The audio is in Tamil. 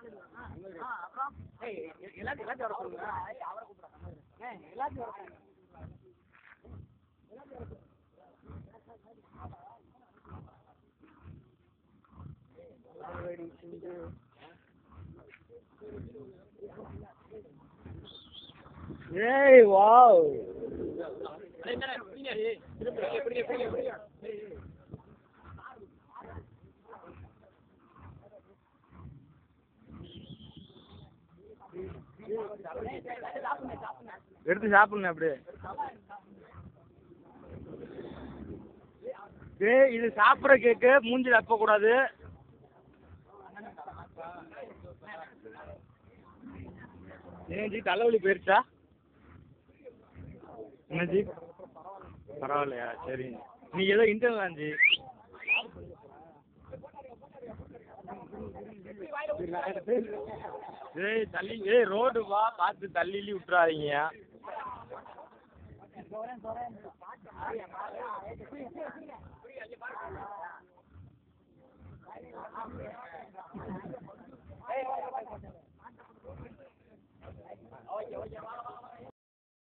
எல்லாத்தையும் எல்லாத்தையும் வர சொல்லுங்க அவரை கூப்பிடுறேன் எல்லாத்தையும் வர சொல்லுங்க ஏய் வாவ் எடுத்து சாப்பிடுங்க அப்படியே டேய் இது சாப்பிட்ற கேக்கு மூஞ்சில அப்ப கூடாது ஏன் ஜி தலைவலி போயிருச்சா என்ன ஜி பரவாயில்லையா சரி நீ ஏதோ இன்டர்வியூ தான் ஜி ஏய் தள்ளி ஏய் ரோடு வா பார்த்து தள்ளி விட்டுறாதீங்க